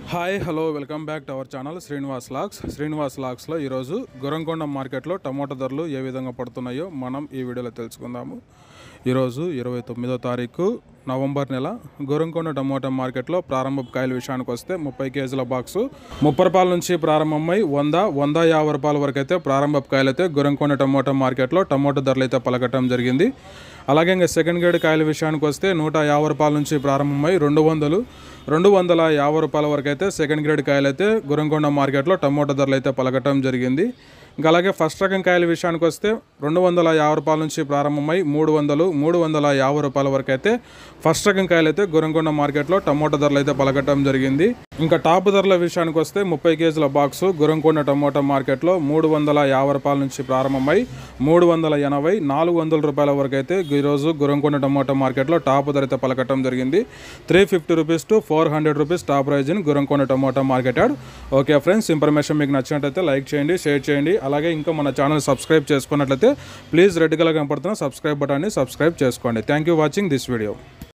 hi hello welcome back to our channel Srinivas లాక్స్ శ్రీనివాస్ లాక్స్లో ఈరోజు గురంకొండ మార్కెట్లో టమోటా ధరలు ఏ విధంగా పడుతున్నాయో మనం ఈ వీడియోలో తెలుసుకుందాము ఈరోజు ఇరవై తొమ్మిదో తారీఖు నవంబర్ నెల గురంకొండ టమోటా మార్కెట్లో ప్రారంభ కాయల విషయానికి వస్తే ముప్పై కేజీల బాక్సు ముప్పై రూపాయల నుంచి ప్రారంభమై వంద వంద యాభై రూపాయల వరకు అయితే ప్రారంభ కాయలు అయితే గురంకొండ టమోటా మార్కెట్లో టమోటా ధరలు అయితే పలకటం జరిగింది అలాగే ఇంకా సెకండ్ గ్రేడ్ కాయల విషయానికి వస్తే నూట యాభై రూపాయల నుంచి ప్రారంభమై రెండు వందలు రెండు వందల యాభై రూపాయల వరకు అయితే సెకండ్ గ్రేడ్ కాయలు అయితే గురంకొండ మార్కెట్లో టమోటా ధరలు అయితే పలకటం జరిగింది ఇంకా అలాగే ఫస్ట్ రకం కాయల విషయానికి వస్తే రెండు వందల యాభై రూపాయల నుంచి ప్రారంభమై మూడు వందలు మూడు వందల యాభై రూపాయల వరకు అయితే ఫస్ట్ రకం కాయలు అయితే గురంకొండ మార్కెట్లో టమోటా ధరలు అయితే పలకటం జరిగింది ఇంకా టాప్ ధరల విషయానికి వస్తే ముప్పై కేజీల బాక్సు గురంకొండ టమోటా మార్కెట్లో మూడు వందల యాభై రూపాయల నుంచి ప్రారంభమై మూడు వందల ఎనభై నాలుగు వందల రూపాయల వరకు అయితే ఈరోజు గురంకొండ టమోటా మార్కెట్లో టాప్ ధర అయితే పలకటం జరిగింది three fifty rupees to four hundred rupees top price in Gurramkonda tomato market యాడ్ ఓకే ఫ్రెండ్స్ ఇన్ఫర్మేషన్ మీకు నచ్చినట్లయితే లైక్ చేయండి షేర్ చేయండి అలాగే ఇంకా మన ఛానల్ సబ్స్క్రైబ్ చేసుకున్నట్లయితే ప్లీజ్ రెడ్ కలర్ కనపడుతున్న సబ్స్క్రైబ్ బటన్ని సబ్స్క్రైబ్ చేసుకోండి thank you watching this video